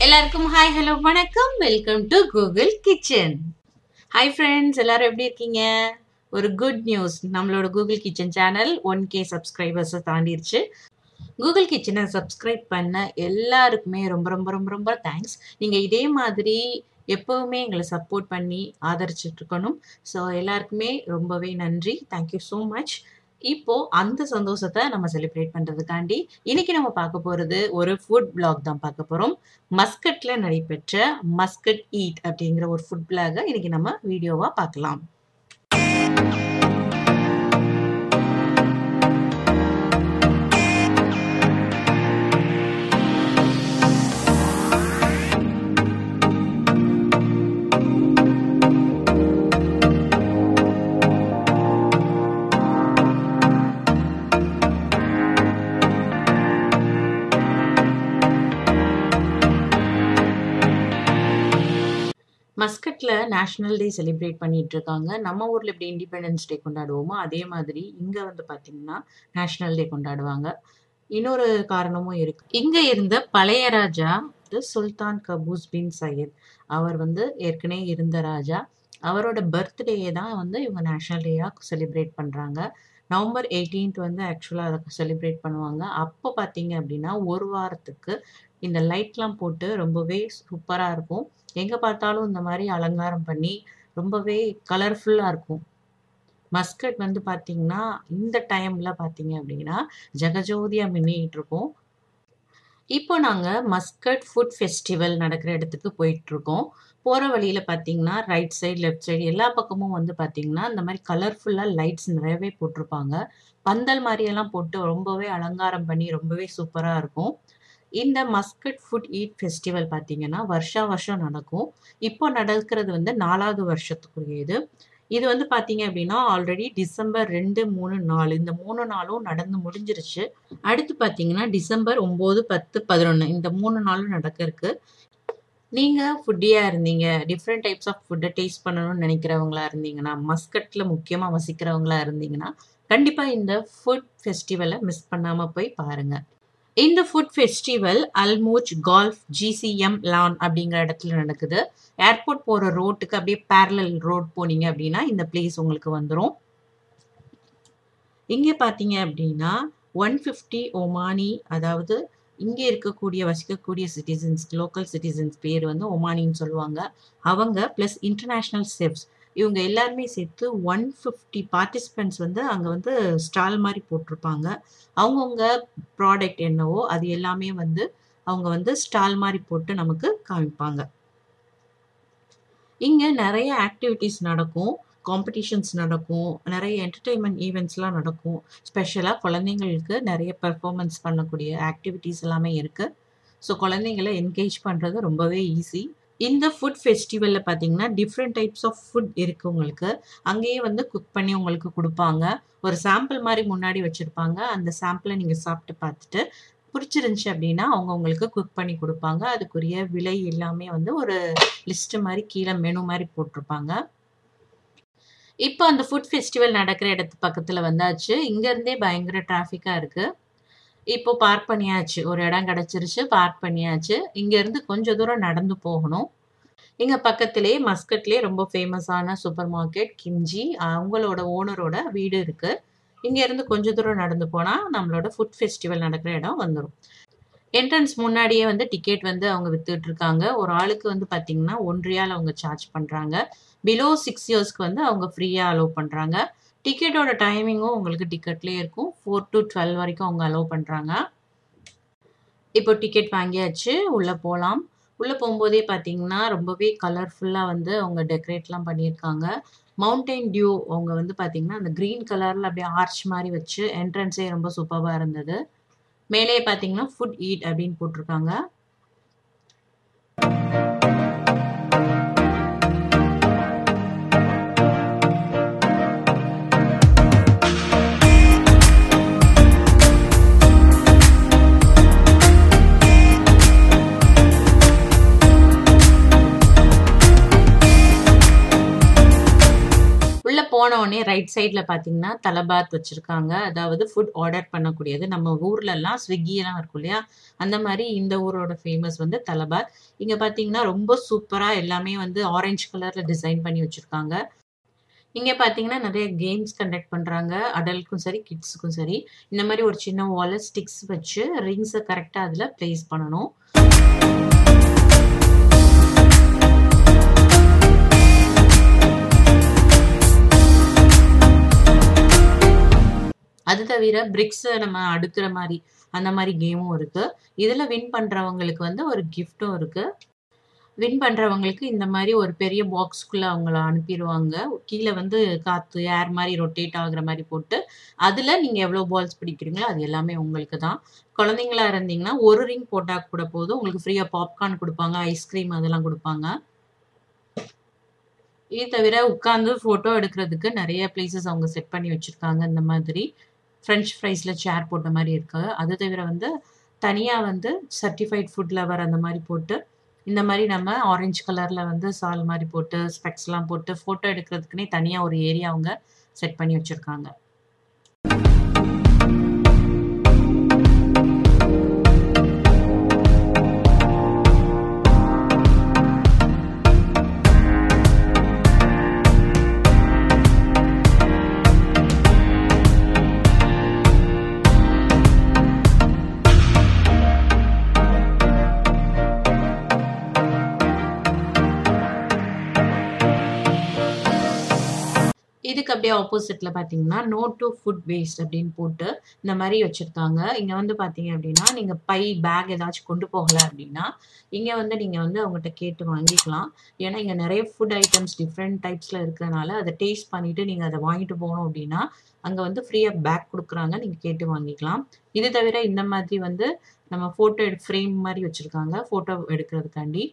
எல்லாருக்கும் hi hello வணக்கம் welcome to Google kitchen hi friends எல்லாரும் எப்படி இருக்கீங்க ஒரு குட் நியூஸ் நம்மளோட Google kitchen channel one K சப்ஸ்கிரைபர்ஸை தாண்டிருச்சு கூகுள் கிச்சனை சப்ஸ்கிரைப் பண்ண எல்லாருக்குமே ரொம்ப ரொம்ப ரொம்ப ரொம்ப தேங்க்ஸ் நீங்கள் இதே மாதிரி எப்போவுமே எங்களை சப்போர்ட் பண்ணி ஆதரிச்சுட்டு இருக்கணும் ஸோ எல்லாருக்குமே ரொம்பவே நன்றி தேங்க்யூ ஸோ மச் இப்போ அந்த சந்தோஷத்தை நம்ம செலிப்ரேட் பண்றதுக்காண்டி இன்னைக்கு நம்ம பார்க்க போறது ஒரு ஃபுட் பிளாக் தான் பார்க்க போறோம் மஸ்கட்ல நடைபெற்ற மஸ்கட் ஈட் அப்படிங்கிற ஒரு ஃபுட் பிளாக இன்னைக்கு நம்ம வீடியோவா பார்க்கலாம் மஸ்கட்ல நேஷனல் டே செலிப்ரேட் பண்ணிட்டு இருக்காங்க நம்ம ஊர்ல எப்படி இண்டிபெண்டன்ஸ் டே கொண்டாடுவோமோ அதே மாதிரி இங்க வந்து பாத்தீங்கன்னா நேஷனல் டே கொண்டாடுவாங்க இன்னொரு காரணமும் இருக்கு இங்க இருந்த பழைய ராஜா சுல்தான் கபூஸ் பின் சையத் அவர் வந்து ஏற்கனவே இருந்த ராஜா அவரோட பர்த்டே தான் வந்து இவங்க நேஷனல் டேயாக செலிப்ரேட் பண்ணுறாங்க நவம்பர் எயிட்டீன்த் வந்து ஆக்சுவலாக அதை செலிப்ரேட் பண்ணுவாங்க அப்போ பார்த்தீங்க அப்படின்னா ஒரு வாரத்துக்கு இந்த லைட்லாம் போட்டு ரொம்பவே சூப்பராக இருக்கும் எங்கே பார்த்தாலும் இந்த மாதிரி அலங்காரம் பண்ணி ரொம்பவே கலர்ஃபுல்லாக இருக்கும் மஸ்கட் வந்து பார்த்தீங்கன்னா இந்த டைமில் பார்த்தீங்க அப்படின்னா ஜெகஜோதியாக மின்னிட்டு இருக்கோம் இப்போ நாங்கள் மஸ்கட் ஃபுட் ஃபெஸ்டிவல் நடக்கிற இடத்துக்கு போயிட்டுருக்கோம் போகிற வழியில் பார்த்தீங்கன்னா ரைட் சைடு லெஃப்ட் சைடு எல்லா பக்கமும் வந்து பார்த்தீங்கன்னா இந்த மாதிரி கலர்ஃபுல்லாக லைட்ஸ் நிறையவே போட்டிருப்பாங்க பந்தல் மாதிரியெல்லாம் போட்டு ரொம்பவே அலங்காரம் பண்ணி ரொம்பவே சூப்பராக இருக்கும் இந்த மஸ்கட் ஃபுட் ஈட் ஃபெஸ்டிவல் பார்த்தீங்கன்னா வருஷா வருஷம் நடக்கும் இப்போ நடக்கிறது வந்து நாலாவது வருஷத்துக்குரியது இது வந்து பார்த்தீங்க அப்படின்னா ஆல்ரெடி டிசம்பர் ரெண்டு மூணு நாலு இந்த மூணு நாளும் நடந்து முடிஞ்சிருச்சு அடுத்து பார்த்தீங்கன்னா டிசம்பர் ஒம்பது பத்து பதினொன்று இந்த மூணு நாளும் நடக்க இருக்கு நீங்கள் ஃபுட்டியாக இருந்தீங்க டிஃப்ரெண்ட் டைப்ஸ் ஆஃப் ஃபுட்டை டேஸ்ட் பண்ணணும்னு நினைக்கிறவங்களா இருந்தீங்கன்னா மஸ்கட்டில் முக்கியமாக வசிக்கிறவங்களா இருந்தீங்கன்னா கண்டிப்பாக இந்த ஃபுட் ஃபெஸ்டிவலை மிஸ் பண்ணாமல் போய் பாருங்கள் இந்த food festival Al Mouj golf GCM lawn அப்படிங்கிற இடத்துல நடக்குது ஏர்போர்ட் போகிற ரோட்டுக்கு அப்படியே பேரலல் ரோட் போனீங்க அப்படின்னா இந்த பிளேஸ் உங்களுக்கு வந்துடும் இங்கே பார்த்தீங்க அப்படின்னா ஒன் ஃபிஃப்டி ஒமானி அதாவது இங்கே இருக்கக்கூடிய வசிக்கக்கூடிய சிட்டிசன்ஸ் லோக்கல் சிட்டிசன்ஸ் பேர் வந்து ஒமானின்னு சொல்லுவாங்க அவங்க ப்ளஸ் இன்டர்நேஷ்னல் செஃப்ஸ் இவங்க எல்லாருமே சேர்த்து ஒன் ஃபிஃப்டி பார்ட்டிசிபெண்ட்ஸ் வந்து அங்கே வந்து ஸ்டால் மாதிரி போட்டிருப்பாங்க அவங்கவுங்க ப்ராடக்ட் என்னவோ அது எல்லாமே வந்து அவங்க வந்து ஸ்டால் மாதிரி போட்டு நமக்கு காமிப்பாங்க இங்கே நிறைய ஆக்டிவிட்டீஸ் நடக்கும் காம்படிஷன்ஸ் நடக்கும் நிறைய என்டர்டெயின்மெண்ட் ஈவெண்ட்ஸ்லாம் நடக்கும் ஸ்பெஷலாக குழந்தைங்களுக்கு நிறைய பெர்ஃபார்மன்ஸ் பண்ணக்கூடிய ஆக்டிவிட்டீஸ் எல்லாமே இருக்குது ஸோ குழந்தைங்களை என்கேஜ் பண்ணுறது ரொம்பவே ஈஸி இந்த ஃபுட் ஃபெஸ்டிவலில் பார்த்தீங்கன்னா டிஃப்ரெண்ட் டைப்ஸ் ஆஃப் ஃபுட் இருக்குது உங்களுக்கு அங்கேயே வந்து குக் பண்ணி உங்களுக்கு கொடுப்பாங்க ஒரு சாம்பிள் மாதிரி முன்னாடி வச்சுருப்பாங்க அந்த சாம்பிளை நீங்கள் சாப்பிட்டு பார்த்துட்டு பிடிச்சிருந்துச்சி அப்படின்னா அவங்க உங்களுக்கு குக் பண்ணி கொடுப்பாங்க அதுக்குரிய விலை எல்லாமே வந்து ஒரு லிஸ்ட்டு மாதிரி கீழே மெனு மாதிரி போட்டிருப்பாங்க இப்போ அந்த ஃபுட் ஃபெஸ்டிவல் நடக்கிற இடத்து பக்கத்தில் வந்தாச்சு இங்கேருந்தே பயங்கர டிராஃபிக்காக இருக்குது இப்போ பார்க் பண்ணியாச்சு ஒரு இடம் கிடச்சிருச்சு பார்க் பண்ணியாச்சு இங்கேருந்து கொஞ்சம் தூரம் நடந்து போகணும் இங்கே பக்கத்துலேயே மஸ்கட்லேயே ரொம்ப ஃபேமஸான சூப்பர் மார்க்கெட் கிம்ஜி அவங்களோட ஓனரோட வீடு இருக்குது இங்கேருந்து கொஞ்சம் தூரம் நடந்து போனால் நம்மளோட ஃபுட் ஃபெஸ்டிவல் நடக்கிற இடம் வந்துடும் என்ட்ரன்ஸ் முன்னாடியே வந்து டிக்கெட் வந்து அவங்க வித்துட்டு இருக்காங்க ஒரு ஆளுக்கு வந்து பார்த்தீங்கன்னா ஒன்றியால் அவங்க சார்ஜ் பண்ணுறாங்க பிலோ சிக்ஸ் இயர்ஸ்க்கு வந்து அவங்க ஃப்ரீயாக அலோவ் பண்ணுறாங்க டிக்கெட்டோட டைமிங்கும் உங்களுக்கு டிக்கெட்லேயே இருக்கும் ஃபோர் டு டுவெல் வரைக்கும் அவங்க அலோவ் பண்ணுறாங்க இப்போ டிக்கெட் வாங்கியாச்சு உள்ளே போகலாம் உள்ளே போகும்போதே பார்த்தீங்கன்னா ரொம்பவே கலர்ஃபுல்லாக வந்து அவங்க டெக்கரேட்லாம் பண்ணியிருக்காங்க மவுண்டைன் டியூ அவங்க வந்து பார்த்தீங்கன்னா அந்த க்ரீன் கலரில் அப்படியே ஆர்ச் மாதிரி வச்சு என்ட்ரன்ஸே ரொம்ப சூப்பராக இருந்தது மேலே பார்த்தீங்கன்னா ஃபுட் ஈட் அப்படின்னு போட்டிருக்காங்க போன உடனே ரைட் சைடில் பார்த்தீங்கன்னா தலபாத் வச்சுருக்காங்க அதாவது ஃபுட் ஆர்டர் பண்ணக்கூடியது நம்ம ஊர்லலாம் ஸ்விக்கியெல்லாம் இருக்கும் இல்லையா அந்த மாதிரி இந்த ஊரோட ஃபேமஸ் வந்து தலபாத் இங்கே பார்த்தீங்கன்னா ரொம்ப சூப்பராக எல்லாமே வந்து ஆரஞ்சு கலரில் டிசைன் பண்ணி வச்சுருக்காங்க இங்கே பார்த்தீங்கன்னா நிறைய கேம்ஸ் கண்டக்ட் பண்ணுறாங்க அடல்ட்க்கும் சரி கிட்ஸுக்கும் சரி இந்த மாதிரி ஒரு சின்ன வாலர் ஸ்டிக்ஸ் வச்சு ரிங்ஸை கரெக்டாக அதில் ப்ளேஸ் பண்ணணும் அது தவிர பிரிக்ஸை நம்ம அடுக்கிற மாதிரி அந்த மாதிரி கேமும் இருக்கு இதில் வின் பண்ணுறவங்களுக்கு வந்து ஒரு கிஃப்ட்டும் இருக்கு வின் பண்ணுறவங்களுக்கு இந்த மாதிரி ஒரு பெரிய பாக்ஸ்க்குள்ளே அவங்கள அனுப்பிடுவாங்க கீழே வந்து காற்று ஏர் மாதிரி ரொட்டேட் ஆகுற மாதிரி போட்டு அதில் நீங்கள் எவ்வளோ பால்ஸ் பிடிக்கிறீங்களோ அது எல்லாமே உங்களுக்கு தான் குழந்தைங்களா இருந்தீங்கன்னா ஒரு ரிங் போட்டால் கூட போதும் உங்களுக்கு ஃப்ரீயாக பாப்கார்ன் கொடுப்பாங்க ஐஸ்கிரீம் அதெல்லாம் கொடுப்பாங்க இது தவிர உட்காந்து ஃபோட்டோ எடுக்கிறதுக்கு நிறைய பிளேசஸ் அவங்க செட் பண்ணி வச்சுருக்காங்க இந்த மாதிரி ஃப்ரெஞ்ச் ஃப்ரைஸில் சேர் போட்ட மாதிரி இருக்கு அது தவிர வந்து தனியாக வந்து சர்டிஃபைட் ஃபுட் லவர் அந்த மாதிரி போட்டு இந்த மாதிரி நம்ம ஆரஞ்சு கலரில் வந்து சால் மாதிரி போட்டு ஸ்பெக்ஸ்லாம் போட்டு ஃபோட்டோ எடுக்கிறதுக்குனே தனியாக ஒரு ஏரியா அவங்க செட் பண்ணி வச்சுருக்காங்க இதுக்கு அப்படியே ஆப்போசிட்ல பார்த்தீங்கன்னா நோ டு ஃபுட் வேஸ்ட் அப்படின்னு போட்டு இந்த மாதிரி வச்சுருக்காங்க இங்கே வந்து பார்த்தீங்க அப்படின்னா நீங்கள் பை பேக் ஏதாச்சும் கொண்டு போகலை அப்படின்னா இங்கே வந்து நீங்கள் வந்து அவங்ககிட்ட கேட்டு வாங்கிக்கலாம் ஏன்னா இங்கே நிறைய ஃபுட் ஐட்டம்ஸ் டிஃப்ரெண்ட் டைப்ஸில் இருக்கிறனால அதை டேஸ்ட் பண்ணிவிட்டு நீங்கள் அதை வாங்கிட்டு போகணும் அப்படின்னா அங்கே வந்து ஃப்ரீயாக பேக் கொடுக்குறாங்க நீங்கள் கேட்டு வாங்கிக்கலாம் இது தவிர இந்த மாதிரி வந்து நம்ம ஃபோட்டோ எடு ஃப்ரேம் மாதிரி வச்சுருக்காங்க ஃபோட்டோ எடுக்கிறதுக்காண்டி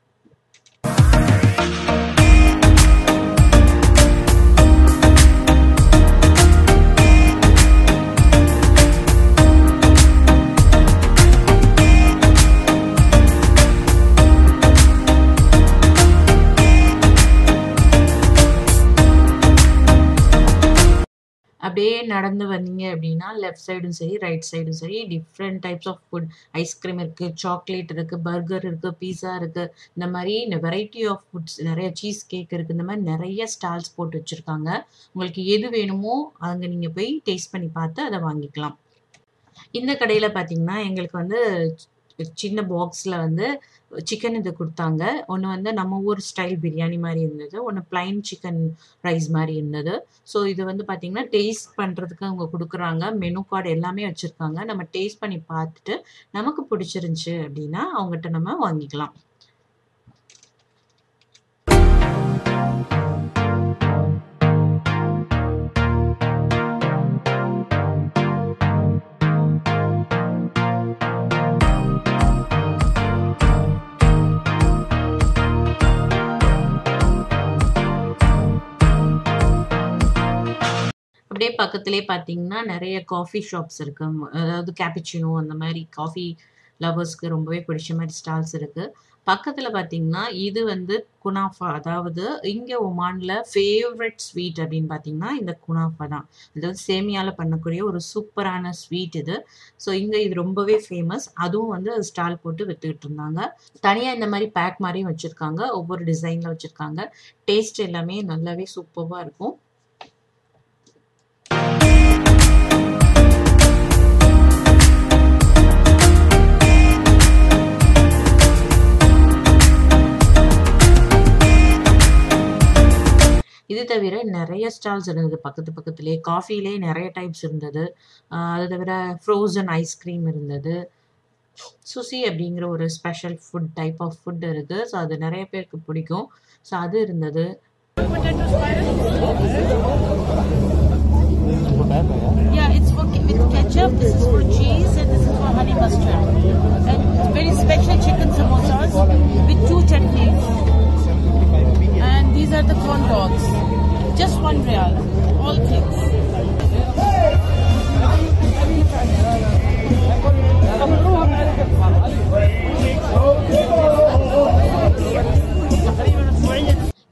அப்படியே நடந்து வந்தீங்க அப்படின்னா லெஃப்ட் சைடும் சரி ரைட் சைடும் சரி different types of food ice cream இருக்குது சாக்லேட் இருக்குது பர்கர் இருக்குது பீஸா இருக்குது இந்த மாதிரி வெரைட்டி ஆஃப் ஃபுட்ஸ் நிறைய சீஸ் கேக் இருக்குது இந்த மாதிரி நிறைய ஸ்டால்ஸ் போட்டு வச்சுருக்காங்க உங்களுக்கு எது வேணுமோ அங்கே நீங்கள் போய் டேஸ்ட் பண்ணி பார்த்து அதை வாங்கிக்கலாம் இந்த கடையில் பார்த்தீங்கன்னா எங்களுக்கு வந்து சின்ன பாக்ஸில் வந்து சிக்கன் இது கொடுத்தாங்க ஒன்று வந்து நம்ம ஊர் ஸ்டைல் பிரியாணி மாதிரி இருந்தது ஒன்று பிளைன் சிக்கன் ரைஸ் மாதிரி இருந்தது ஸோ இது வந்து பார்த்திங்கன்னா டேஸ்ட் பண்ணுறதுக்கு அவங்க கொடுக்குறாங்க மெனு கார்டு எல்லாமே வச்சுருக்காங்க நம்ம டேஸ்ட் பண்ணி பார்த்துட்டு நமக்கு பிடிச்சிருந்துச்சி அப்படின்னா அவங்ககிட்ட நம்ம வாங்கிக்கலாம் அப்படியே பக்கத்துலேயே பார்த்தீங்கன்னா நிறைய காஃபி ஷாப்ஸ் இருக்கு அதாவது கேபிச்சினோ அந்த மாதிரி காஃபி லவர்ஸ்க்கு ரொம்பவே பிடிச்ச மாதிரி ஸ்டால்ஸ் இருக்கு பக்கத்தில் பார்த்தீங்கன்னா இது வந்து குனாஃபா அதாவது இங்கே ஒமானில் ஃபேவரட் ஸ்வீட் அப்படின்னு பார்த்தீங்கன்னா இந்த குனாஃபா தான் அதாவது சேமியாவில் பண்ணக்கூடிய ஒரு சூப்பரான ஸ்வீட் இது ஸோ இங்கே இது ரொம்பவே ஃபேமஸ் அதுவும் வந்து ஸ்டால் போட்டு வித்துக்கிட்டு இருந்தாங்க தனியாக இந்த மாதிரி பேக் மாதிரியும் வச்சுருக்காங்க ஒவ்வொரு டிசைனில் வச்சுருக்காங்க டேஸ்ட் எல்லாமே நல்லாவே சூப்பராக இருக்கும் இது தவிர நிறைய ஸ்டால்ஸ் இருந்தது பக்கத்து பக்கத்துலேயே காஃபிலே நிறைய டைப்ஸ் இருந்தது அது தவிர ஃப்ரோசன் ஐஸ்கிரீம் இருந்தது சுசி அப்படிங்கிற ஒரு special food type of food இருக்குது ஸோ அது நிறைய பேருக்கு பிடிக்கும் ஸோ அது இருந்தது Yeah, it's for with ketchup. This is for cheese, and this is for honey mustard. And very special chicken samosas with two chutneys. And these are the corn dogs. Just one real. All things.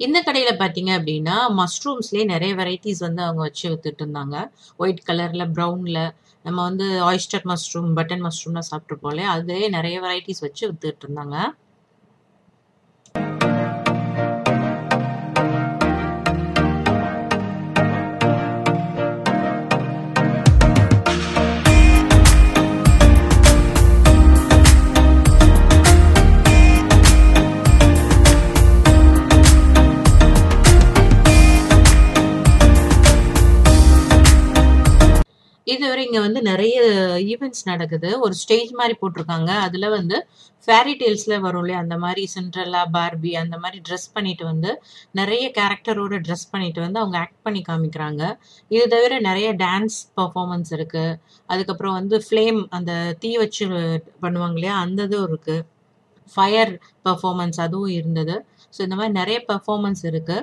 இந்த கடையில பார்த்தீங்க அப்படின்னா, மஷ்ரூம்ஸ்லயே நெறைய varieties வந்து அவங்க வச்சு வித்துட்டு இருந்தாங்க. ஒயிட் கலர்ல, ப்ரவுன்ல நம்ம வந்து ஆயிஸ்டர் மஷ்ரூம், பட்டன் மஷ்ரூம்லாம் சாப்பிட்டுருப்போம் இல்லையா? அதிலேயே நெறைய வெரைட்டீஸ் வச்சு வித்துட்டு இருந்தாங்க. இதுவரை இங்க வந்து நெறைய ஈவென்ட்ஸ் நடக்குது. ஒரு ஸ்டேஜ் மாரி போட்டுருக்காங்க. அதுல வந்து ஃபேரி டேல்ஸ்ல வரும் இல்லையா? அந்த மாரி சிண்ட்ரெல்லா, பார்பி அந்த மாரி ட்ரெஸ் பண்ணிட்டு வந்து நெறைய கேரக்டரோட ட்ரெஸ் பண்ணிட்டு வந்து அவங்க ஆக்ட் பண்ணி காமிக்கிறாங்க. இது தவிர நெறைய டான்ஸ் பெர்ஃபார்மன்ஸ் இருக்கு. அதுக்கப்புறம் வந்து ஃப்ளேம் அந்த தீ வச்சு பண்ணுவாங்க இல்லையா? அந்த இதுவும் இருக்கு. ஃபயர் பெர்ஃபார்மன்ஸ் அதுவும் இருந்தது. ஸோ இந்த மாரி நெறைய பெர்ஃபார்மன்ஸ் இருக்கு.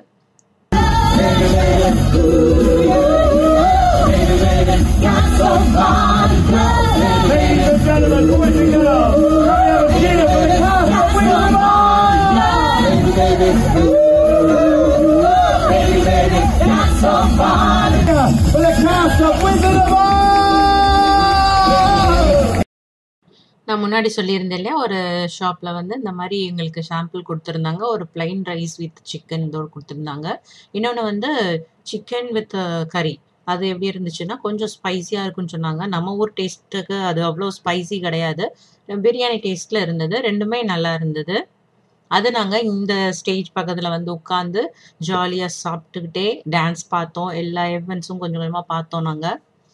Ladies and gentlemen, put it together. Can we have a cheer for the cast of Wizard of Oz? For the cast of Wizard of Oz! நான் முன்னாடி சொல்லியிருந்தேன் இல்லையா? ஒரு ஷாப்ல வந்து இந்த மாரி எங்களுக்கு சாம்பிள் குடுத்துருந்தாங்க. ஒரு பிளைன் ரைஸ் வித் சிக்கன் இதோட குடுத்துருந்தாங்க. இன்னொன்னு வந்து சிக்கன் வித் கறி. அது எப்படி இருந்துச்சுன்னா, கொஞ்சம் ஸ்பைசியா இருக்குன்னு சொன்னாங்க. நம்ம ஊர் டேஸ்ட்டுக்கு அது அவ்வளோ ஸ்பைசி கிடையாது. பிரியாணி டேஸ்ட்ல இருந்தது. 2மே நல்லா இருந்தது. அது நாங்க இந்த ஸ்டேஜ் பக்கத்துல வந்து உட்கார்ந்து ஜாலியா சாப்பிட்டுக்கிட்டே டான்ஸ் பார்த்தோம். எல்லா ஈவென்ட்ஸும் கொஞ்சம் கொஞ்சமா பார்த்தோம் நாங்க.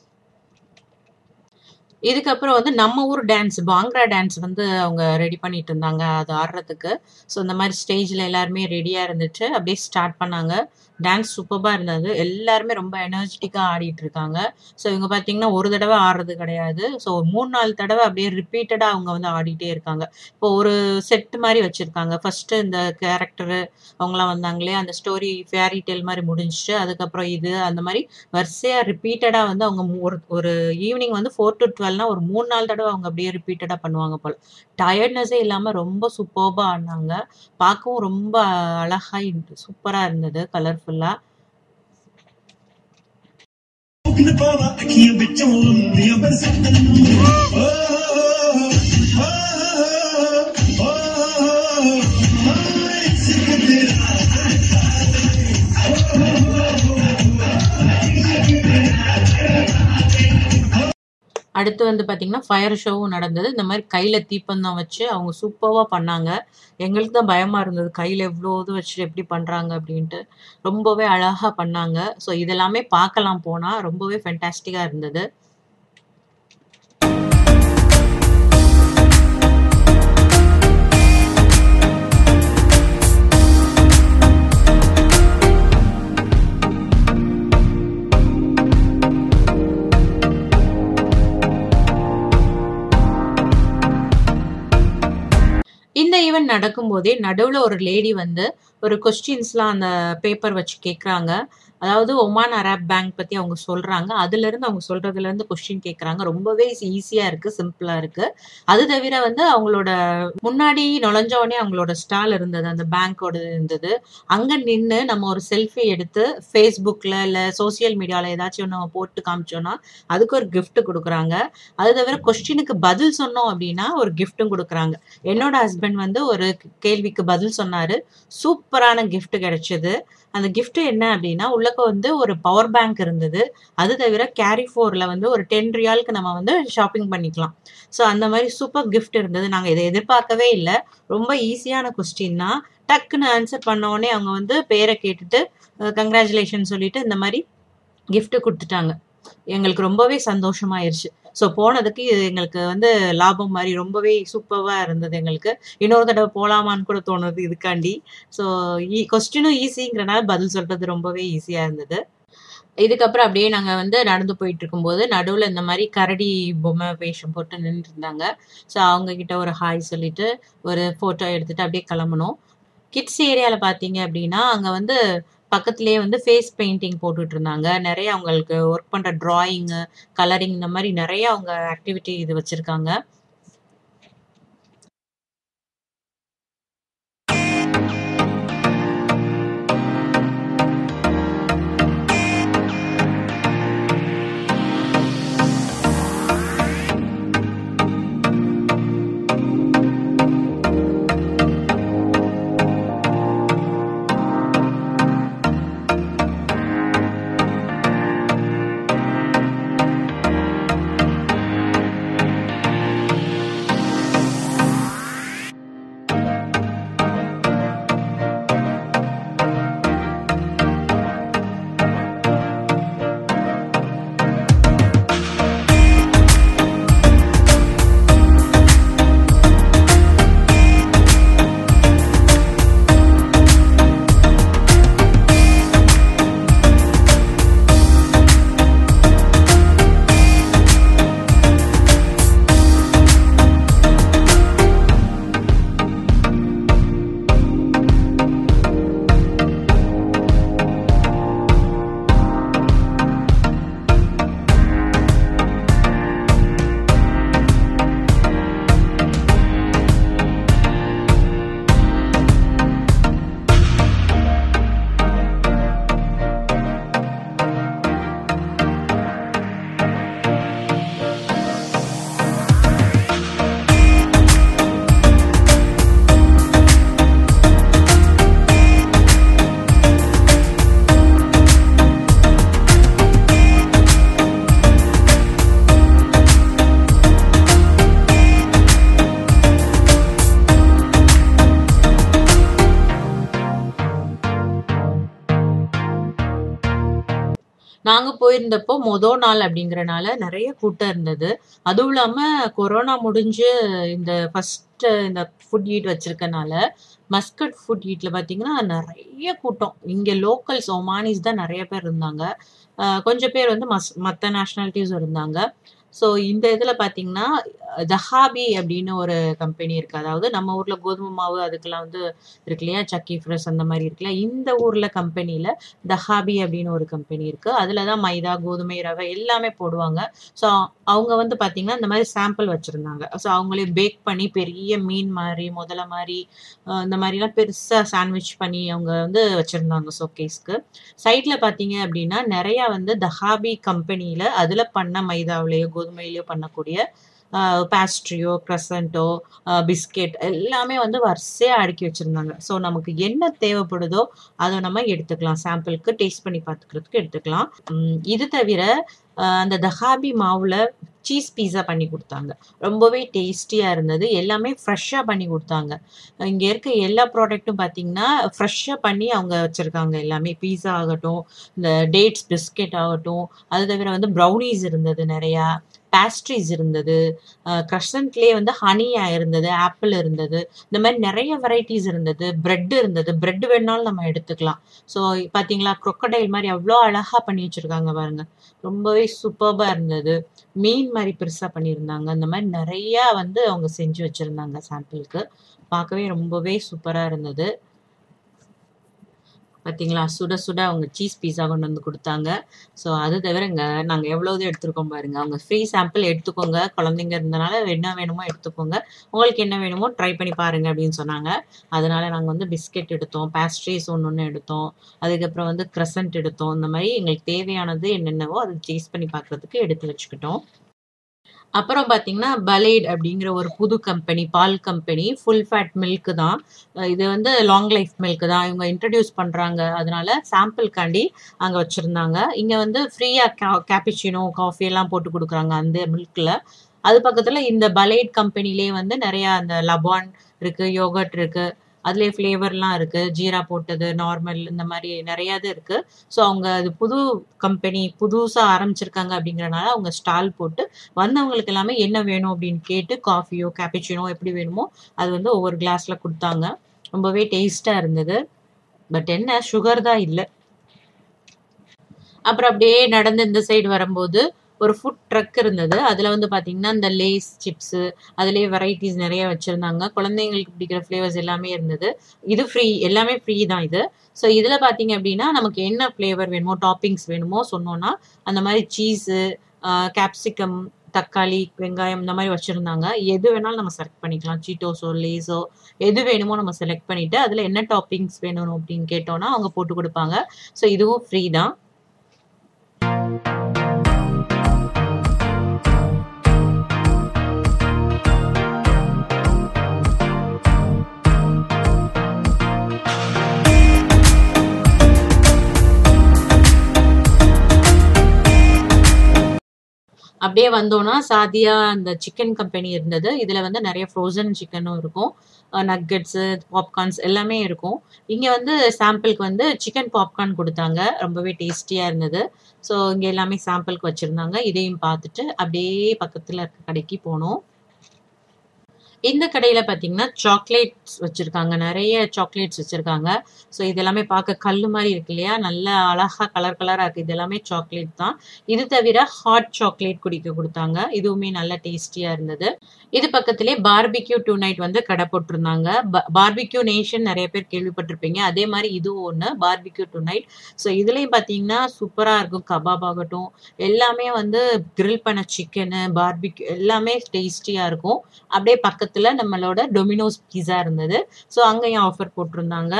இதுக்கப்புறம் வந்து நம்ம ஊர் டான்ஸ் பாங்க்ரா டான்ஸ் வந்து அவங்க ரெடி பண்ணிட்டு இருந்தாங்க. அது ஆடுறதுக்கு. ஸோ இந்த மாரி ஸ்டேஜ்ல எல்லாருமே ரெடியா இருந்துட்டு அப்படியே ஸ்டார்ட் பண்ணாங்க. டான்ஸ் சூப்பர்பா இருந்தது. எல்லாருமே ரொம்ப எனர்ஜிட்டிக்கா ஆடிட்டு இருக்காங்க. ஸோ இவங்க பார்த்தீங்கன்னா, ஒரு தடவ ஆடுறது கிடையாது. ஸோ 3, 4 தடவ அப்படியே ரிப்பீட்டடா அவங்க வந்து ஆடிட்டே இருக்காங்க. இப்போ ஒரு செட் மாரி வச்சிருக்காங்க. ஃபர்ஸ்ட்டு இந்த கேரக்டரு அவங்கலாம் வந்தாங்க இல்லையா? அந்த ஸ்டோரி ஃபேரி டேல் மாரி முடிஞ்சுச்சு. அதுக்கப்புறம் இது அந்த மாரி வரிசையா ரிப்பீட்டடா வந்து அவங்க மு ஒரு ஒரு ஈவினிங் வந்து 4-12னா ஒரு 3, 4 தடவ அவங்க அப்படியே ரிப்பீட்டடா பண்ணுவாங்க போல. டயர்ட்னஸே இல்லாம ரொம்ப சூப்பர்பா ஆடுனாங்க. பார்க்கவும் ரொம்ப அழகா சூப்பரா இருந்தது. கலர்ஃபுல்லா. ਮੁੱਕਣ ਪਾਵਾ ਅੱਖੀਆਂ ਵਿੱਚੋਂ ਹੁੰਦੀਆਂ ਬਰਸਾਤਾਂ ਓ ਓ ਓ ਹਾਏ ਸਿੱਖ ਤੇਰਾ அடுத்து வந்து பார்த்தீங்கன்னா, ஃபயர் ஷோவும் நடந்தது. இந்த மாரி கையில தீப்பந்தம் வச்சு அவங்க சூப்பர்வா பண்ணாங்க. எங்களுக்கு தான் பயமா இருந்தது. கையில இவ்ளோ இது வச்சுட்டு எப்படி பண்றாங்க அப்படின்ட்டு. ரொம்பவே அழகா பண்ணாங்க. ஸோ இதெல்லாமே பார்க்கலாம் போனா. ரொம்பவே ஃபேன்டாஸ்டிக்கா இருந்தது. இந்த ஈவென்ட் நடக்கும்போதே நடுவுல ஒரு லேடி வந்து ஒரு கொஸ்டின்ஸ்லாம் அந்த பேப்பர் வச்சு கேட்குறாங்க. அதாவது ஒமான் அராப் பேங்க் பத்தி அவங்க சொல்றாங்க. அதுலருந்து அவங்க சொல்றதுலருந்து கொஸ்டின் கேட்குறாங்க. ரொம்பவே ஈஸியா இருக்கு. சிம்பிளா இருக்கு. அது தவிர வந்து அவங்களோட முன்னாடி நுழைஞ்ச உடனே அவங்களோட ஸ்டால் இருந்தது. அந்த பேங்கோடது இருந்தது. அங்க நின்னு நம்ம ஒரு செல்ஃபி எடுத்து Facebookல இல்ல சோசியல் மீடியால ஏதாச்சும் ஒண்ணு நம்ம போட்டு காமிச்சோம்னா, அதுக்கு ஒரு கிஃப்ட் குடுக்குறாங்க. அது தவிர கொஸ்டினுக்கு பதில் சொன்னோம் அப்படின்னா, ஒரு கிஃப்ட்டும் குடுக்குறாங்க. என்னோட ஹஸ்பண்ட் வந்து ஒரு கேள்விக்கு பதில் சொன்னாரு. சூப்பரான கிஃப்ட் கிடைச்சது. அந்த கிஃப்ட் என்ன அப்படின்னா, உள்ளக்க வந்து ஒரு பவர் பேங்க் இருந்தது. அது தவிர கேரிஃபோர்ல வந்து ஒரு 10 ரியாலுக்கு நம்ம வந்து ஷாப்பிங் பண்ணிக்கலாம். ஸோ அந்த மாரி சூப்பர் கிஃப்ட் இருந்தது. நாங்க இத எதிர்பார்க்கவே இல்ல. ரொம்ப ஈஸியான கொஸ்டின் தான். டக்குன்னு ஆன்சர் பண்ண உடனே அவங்க வந்து பேர கேட்டுட்டு, அ கங்கிராச்சுலேஷன் சொல்லிட்டு இந்த மாரி கிஃப்ட் குடுத்துட்டாங்க. எங்களுக்கு ரொம்பவே சந்தோஷமாயிருச்சு. ஸோ போனதுக்கு இது எங்களுக்கு வந்து லாபம் மாரி ரொம்பவே சூப்பர்வா இருந்தது எங்களுக்கு. இன்னொரு தடவ போலாமான்னு கூட தோணுது இதுக்காண்டி. ஸோ ஈ கொஸ்டினும் ஈஸிங்கிறனால பதில் சொல்றது ரொம்பவே ஈஸியா இருந்தது. இதுக்கப்புறம் அப்படியே நாங்க வந்து நடந்து போயிட்டுருக்கும்போது, நடுவுல இந்த மாரி கரடி பொம்மை வேஷம் போட்டு நின்னுட்டுருந்தாங்க. ஸோ அவங்க கிட்ட ஒரு ஹாய் சொல்லிட்டு, ஒரு ஃபோட்டோ எடுத்துட்டு அப்படியே கிளம்புனோம். கிட்ஸ் ஏரியால பார்த்தீங்க அப்படின்னா, அங்க வந்து பக்கத்திலேயே வந்து ஃபேஸ் பெயிண்டிங் போட்டுட்டுருந்தாங்க. நெறைய அவங்களுக்கு ஒர்க் பண்ற ட்ராயிங்கு, கலரிங் இந்த மாரி நெறைய அவங்க ஆக்டிவிட்டி இது வச்சிருக்காங்க. நாங்க போயிருந்தப்போ மொத நாள் அப்படிங்கிறனால நெறைய கூட்டம் இருந்தது. அதுவும் இல்லாம கொரோனா முடிஞ்சு இந்த ஃபர்ஸ்ட் இந்த ஃபுட் ஈட் வச்சிருக்கனால, மஸ்கட் ஃபுட் ஈட்ல பார்த்தீங்கன்னா, நெறைய கூட்டம். இங்க லோக்கல்ஸ் ஒமானிஸ் தான் நெறைய பேர் இருந்தாங்க. அ கொஞ்சம் பேர் வந்து மஸ் மத்த நேஷனாலிட்டீஸும் இருந்தாங்க. ஸோ இந்த இதுல பார்த்தீங்கன்னா, தஹாபி அப்படின்னு ஒரு கம்பெனி இருக்கு. அதாவது நம்ம ஊர்ல கோதுமை மாவு அதுக்கெல்லாம் வந்து இருக்கு இல்லையா? சக்கி ஃப்ரெஷ் அந்த மாரி இருக்குல்ல. இந்த ஊர்ல கம்பெனில தஹாபி அப்படின்னு ஒரு கம்பெனி இருக்கு. அதுல தான் மைதா, கோதுமை, ரவை எல்லாமே போடுவாங்க. ஸோ அவங்க வந்து பார்த்தீங்கன்னா, இந்த மாரி சாம்பிள் வச்சிருந்தாங்க. ஸோ அவங்களே பேக் பண்ணி பெரிய மீன் மாரி, முதல மாரி, அ இந்த மாரிலாம் பெருசா சாண்ட்விச் பண்ணி அவங்க வந்து வச்சிருந்தாங்க ஷோகேஸ்க்கு. சைட்ல பார்த்தீங்க அப்படின்னா, நெறையா வந்து தஹாபி கம்பெனில அதுல பண்ண மைதாவிலயோ, கோதுமையிலயோ பண்ணக்கூடிய அ பேஸ்ட்ரியோ, கிரசன்ட்டோ, அ பிஸ்கட் எல்லாமே வந்து வரிசையா அடுக்கி வச்சிருந்தாங்க. ஸோ நமக்கு என்ன தேவைப்படுதோ, அத நம்ம எடுத்துக்கலாம். சாம்பிள்க்கு டேஸ்ட் பண்ணி பார்த்துக்கிறதுக்கு எடுத்துக்கலாம். ம் இது தவிர அ அந்த தஹாபி மாவுல சீஸ் பீஸா பண்ணி குடுத்தாங்க. ரொம்பவே டேஸ்டியா இருந்தது. எல்லாமே ஃப்ரெஷ்ஷா பண்ணி குடுத்தாங்க. இங்க இருக்க எல்லா ப்ராடக்ட்டும் பார்த்தீங்கன்னா, ஃப்ரெஷ்ஷா பண்ணி அவங்க வச்சிருக்காங்க எல்லாமே. பீஸா ஆகட்டும், இந்த டேட்ஸ் பிஸ்கட் ஆகட்டும், அது தவிர வந்து ப்ரௌனீஸ் இருந்தது நெறையா. பேஸ்ட்ரீஸ் இருந்தது. அ கிரசன்ட்லயே வந்து ஹனியா இருந்தது. ஆப்பிள் இருந்தது. இந்த மாரி நெறைய வெரைட்டீஸ் இருந்தது. பிரெட் இருந்தது. பிரெட் வேணுனாலும் நம்ம எடுத்துக்கலாம். ஸோ பார்த்தீங்களா, crocodile மாரி அவ்ளோ அழகா பண்ணி வச்சிருக்காங்க பாருங்க. ரொம்பவே சூப்பர்பா இருந்தது. மீன் மாரி பெருசா பண்ணியிருந்தாங்க. இந்த மாரி நெறையா வந்து அவங்க செஞ்சு வச்சிருந்தாங்க சாம்பிள்க்கு. பார்க்கவே ரொம்பவே சூப்பரா இருந்தது. பார்த்தீங்களா, சுட சுட அவங்க சீஸ் பீஸா கொண்டு வந்து குடுத்தாங்க. ஸோ அது தவிரங்க நாங்க எவ்வளவு எடுத்திருக்கோம் பாருங்க. அவங்க ஃப்ரீ சாம்பிள் எடுத்துக்கோங்க. குழந்தைங்க இருந்தனால என்ன வேணுமோ எடுத்துக்கோங்க. உங்களுக்கு என்ன வேணுமோ ட்ரை பண்ணி பாருங்க அப்படின்னு சொன்னாங்க. அதனால நாங்க வந்து பிஸ்கட் எடுத்தோம். பேஸ்ட்ரீஸ் ஒண்ணு ஒண்ணு எடுத்தோம். அதுக்கப்புறம் வந்து கிரசன்ட் எடுத்தோம். இந்த மாரி எங்களுக்கு தேவையானது என்னென்னவோ அத டேஸ்ட் பண்ணி பார்க்கறதுக்கு எடுத்து வச்சுக்கிட்டோம். அப்புறம் பார்த்தீங்கன்னா, பலேட் அப்படிங்கிற ஒரு புது கம்பெனி, பால் கம்பெனி. ஃபுல் ஃபேட் மில்க் தான். அ இது வந்து லாங் லைஃப் மில்க் தான். இவங்க இன்ட்ரோடியூஸ் பண்றாங்க. அதனால சாம்பிள்க்காண்டி அங்க வச்சிருந்தாங்க. இங்க வந்து ஃப்ரீயா கா கேப்புச்சினோ, காஃபி எல்லாம் போட்டு குடுக்குறாங்க அந்த மில்க்ல. அது பக்கத்துல இந்த பலேட் கம்பெனிலயே வந்து நெறையா அந்த லபான் இருக்கு, யோகர்ட் இருக்கு. அதிலயே ஃப்ளேவர்லாம் இருக்கு. ஜீரா போட்டது, நார்மல் இந்த மாரி நெறையா இது இருக்கு. ஸோ அவங்க அது புது கம்பெனி, புதுசா ஆரம்பிச்சிருக்காங்க அப்படிங்கிறனால அவங்க ஸ்டால் போட்டு வந்தவங்களுக்கு எல்லாமே என்ன வேணும் அப்படின்னு கேட்டு காஃபியோ, கேப்புச்சினோ எப்படி வேணுமோ, அது வந்து ஒவ்வொரு கிளாஸ்ல குடுத்தாங்க. ரொம்பவே டேஸ்ட்டா இருந்தது. பட் என்ன சுகர் தான் இல்ல. அப்புறம் அப்படியே நடந்து இந்த சைடு வரும்போது, ஒரு ஃபுட் ட்ரக் இருந்தது. அதுல வந்து பார்த்தீங்கன்னா, இந்த லேஸ் சிப்ஸு, அதிலயே வெரைட்டீஸ் நெறைய வச்சிருந்தாங்க. குழந்தைங்களுக்கு பிடிக்கிற ஃப்ளேவர்ஸ் எல்லாமே இருந்தது. இது ஃப்ரீ. எல்லாமே ஃப்ரீ தான் இது. ஸோ இதுல பார்த்தீங்க அப்படின்னா, நமக்கு என்ன ஃப்ளேவர் வேணுமோ, டாப்பிங்ஸ் வேணுமோ சொன்னோம்னா, அந்த மாரி சீஸு, அ கேப்சிகம், தக்காளி, வெங்காயம் இந்த மாரி வச்சிருந்தாங்க. எது வேணாலும் நம்ம செலக்ட் பண்ணிக்கலாம். சீட்டோஸோ, லேஸோ எது வேணுமோ நம்ம செலக்ட் பண்ணிட்டு, அதுல என்ன டாப்பிங்ஸ் வேணும் அப்படின்னு கேட்டோம்னா, அவங்க போட்டு குடுப்பாங்க. ஸோ இதுவும் ஃப்ரீ தான். அப்படியே வந்தோம்னா, சாதியா அந்த சிக்கன் கம்பெனி இருந்தது. இதுல வந்து நெறைய ஃப்ரோசன் சிக்கனும் இருக்கும். அ நக்கட்ஸு, பாப்கார்ன்ஸ் எல்லாமே இருக்கும். இங்க வந்து சாம்பிள்க்கு வந்து சிக்கன் பாப்கார்ன் குடுத்தாங்க. ரொம்பவே டேஸ்டியா இருந்தது. ஸோ இங்க எல்லாமே சாம்பிள்க்கு வச்சிருந்தாங்க. இதையும் பார்த்துட்டு அப்படியே பக்கத்துல இருக்க கடைக்கு போனோம். இந்த கடையில பார்த்தீங்கன்னா, சாக்லேட்ஸ் வச்சிருக்காங்க. நெறைய சாக்லேட்ஸ் வச்சிருக்காங்க. ஸோ இது எல்லாமே பார்க்க கல்லு மாரி இருக்கு இல்லையா? நல்லா அழகா கலர் கலரா இருக்கு. இது எல்லாமே சாக்லேட் தான். இது தவிர ஹாட் சாக்லேட் குடிக்க குடுத்தாங்க. இதுவுமே நல்ல டேஸ்டியா இருந்தது. இது பக்கத்திலேயே பார்பிக்யூ டூ நைட் வந்து கடை போட்டிருந்தாங்க. ப பார்பிக்யூ நேஷன் நெறைய பேர் கேள்விப்பட்டிருப்பீங்க. அதே மாரி இதுவும் ஒண்ணு. Barbecue two night. ஸோ இதுலயும் பார்த்தீங்கன்னா, சூப்பரா இருக்கும். கபாப் ஆகட்டும், எல்லாமே வந்து கிரில் பண்ண சிக்கனு, பார்பிக்யூ எல்லாமே டேஸ்டியா இருக்கும். அப்படியே பக்கத்துல நம்மளோட டொமினோஸ் பீஸா இருந்தது. ஸோ அங்கேயும் ஆஃபர் போட்டிருந்தாங்க.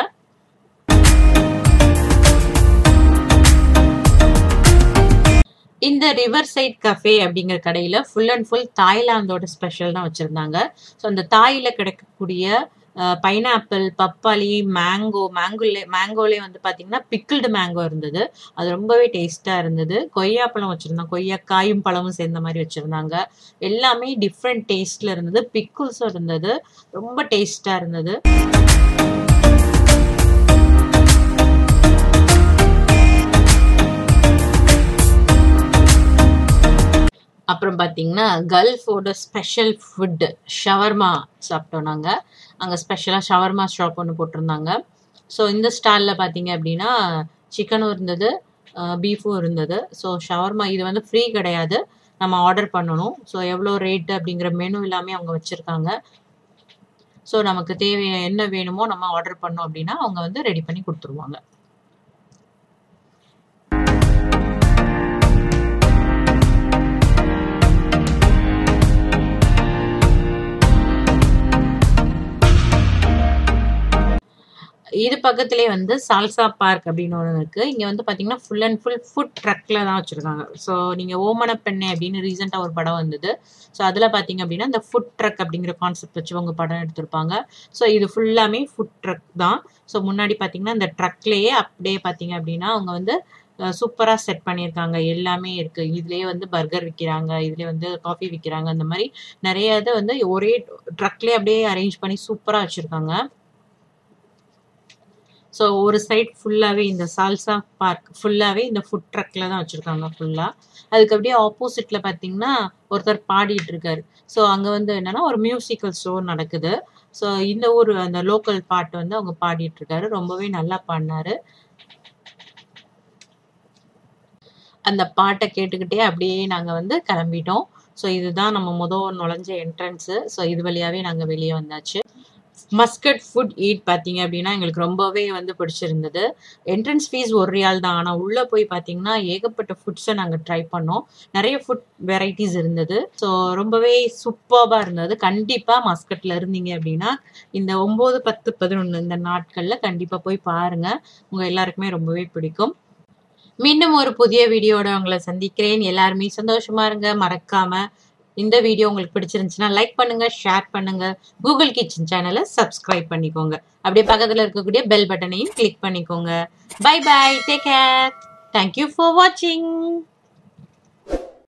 இந்த ரிவர் சைட் கஃபே அப்படிங்கிற கடையில ஃபுல் அண்ட் ஃபுல் தாய்லாந்தோட ஸ்பெஷல் தான் வச்சிருந்தாங்க. ஸோ அந்த தாய்ல கிடைக்கக்கூடிய அ பைனாப்பிள், பப்பாளி, மேங்கோ, மேங்கோலே மேங்கோலயே வந்து பார்த்தீங்கன்னா, பிக்கிள்டு மேங்கோ இருந்தது. அது ரொம்பவே டேஸ்ட்டா இருந்தது. கொய்யாப்பழம் வச்சிருந்தாங்க. கொய்யாக்காயும், பழமும் சேர்ந்த மாரி வச்சிருந்தாங்க. எல்லாமே டிஃபரெண்ட் டேஸ்ட்ல இருந்தது. பிக்கிள்ஸும் இருந்தது. ரொம்ப டேஸ்ட்டா இருந்தது. அப்புறம் பார்த்தீங்கன்னா கல்ஃபோட ஸ்பெஷல் ஃபுட்டு ஷவர்மா சாப்பிட்டோம் நாங்கள் அங்கே ஸ்பெஷலாக ஷவர்மா ஷாப் ஒன்று போட்டிருந்தாங்க ஸோ இந்த ஸ்டாலில் பார்த்தீங்க அப்படின்னா சிக்கனும் இருந்தது பீஃபும் இருந்தது ஸோ ஷவர்மா இது வந்து ஃப்ரீ கிடையாது நம்ம ஆர்டர் பண்ணணும் ஸோ எவ்வளோ ரேட்டு அப்படிங்கிற மெனு எல்லாமே அவங்க வச்சுருக்காங்க ஸோ நமக்கு தேவை என்ன வேணுமோ நம்ம ஆர்டர் பண்ணோம் அப்படின்னா அவங்க வந்து ரெடி பண்ணி கொடுத்துருவாங்க இது பக்கத்துலேயே வந்து சால்சா பார்க் அப்படின்னு ஒன்று இருக்குது இங்கே வந்து பார்த்தீங்கன்னா ஃபுல் அண்ட் ஃபுல் ஃபுட் ட்ரக்கில் தான் வச்சுருக்காங்க ஸோ நீங்கள் ஓமன பெண்ணை அப்படின்னு ரீசெண்டாக ஒரு படம் வந்தது ஸோ அதில் பார்த்தீங்க அப்படின்னா இந்த ஃபுட் ட்ரக் அப்படிங்கிற கான்செப்ட் வச்சு அவங்க படம் எடுத்திருப்பாங்க ஸோ இது ஃபுல்லாமே ஃபுட் ட்ரக் தான் ஸோ முன்னாடி பார்த்தீங்கன்னா இந்த ட்ரக்லேயே அப்படியே பார்த்தீங்க அப்படின்னா அவங்க வந்து சூப்பராக செட் பண்ணியிருக்காங்க எல்லாமே இருக்குது இதுலேயே வந்து பர்கர் விற்கிறாங்க இதுலேயே வந்து காஃபி விற்கிறாங்க அந்த மாதிரி நிறைய இது வந்து ஒரே ட்ரக்லேயே அப்படியே அரேஞ்ச் பண்ணி சூப்பராக வச்சுருக்காங்க ஸோ ஒரு சைட் ஃபுல்லாகவே இந்த சால்சா பார்க் ஃபுல்லாகவே இந்த ஃபுட் ட்ரக்கில் தான் வச்சுருக்காங்க ஃபுல்லாக அதுக்கு அப்படியே ஆப்போசிட்டில் பார்த்தீங்கன்னா ஒருத்தர் பாடிட்டு இருக்காரு ஸோ அங்கே வந்து என்னன்னா ஒரு மியூசிக்கல் ஷோ நடக்குது ஸோ இந்த ஊர் அந்த லோக்கல் பாட்டு வந்து அவங்க பாடிட்டு இருக்காரு ரொம்பவே நல்லா பாடினாரு அந்த பாட்டை கேட்டுக்கிட்டே அப்படியே நாங்கள் வந்து கிளம்பிட்டோம் ஸோ இதுதான் நம்ம முதல் நுழைஞ்ச என்ட்ரன்ஸு ஸோ இது வழியாகவே நாங்கள் வெளியே வந்தாச்சு மஸ்கட் ஃபுட் ஈட் பார்த்தீங்க அப்படின்னா எங்களுக்கு ரொம்பவே வந்து பிடிச்சிருந்தது என்ட்ரன்ஸ் ஃபீஸ் ஒரு ரியால் தான் ஆனால் உள்ளே போய் பார்த்தீங்கன்னா ஏகப்பட்ட ஃபுட்ஸை நாங்கள் ட்ரை பண்ணோம் நிறைய ஃபுட் வெரைட்டிஸ் இருந்தது ஸோ ரொம்பவே சூப்பராக இருந்தது கண்டிப்பாக மஸ்கட்டில் இருந்தீங்க அப்படின்னா இந்த ஒம்பது பத்து பதினொன்று இந்த நாட்களில் கண்டிப்பாக போய் பாருங்கள் உங்கள் எல்லாருக்குமே ரொம்பவே பிடிக்கும் மீண்டும் ஒரு புதிய வீடியோட உங்களை சந்திக்கிறேன் எல்லாருமே சந்தோஷமா இருங்க மறக்காம இந்த வீடியோ உங்களுக்கு பிடிச்சிருந்துச்சுன்னா லைக் பண்ணுங்க ஷேர் பண்ணுங்க கூகுள் கிச்சன் சேனலை சப்ஸ்கிரைப் பண்ணிக்கோங்க அப்படியே பக்கத்தில் இருக்கக்கூடிய பெல் பட்டனையும் கிளிக் பண்ணிக்கோங்க bye bye take care thank you for வாட்சிங்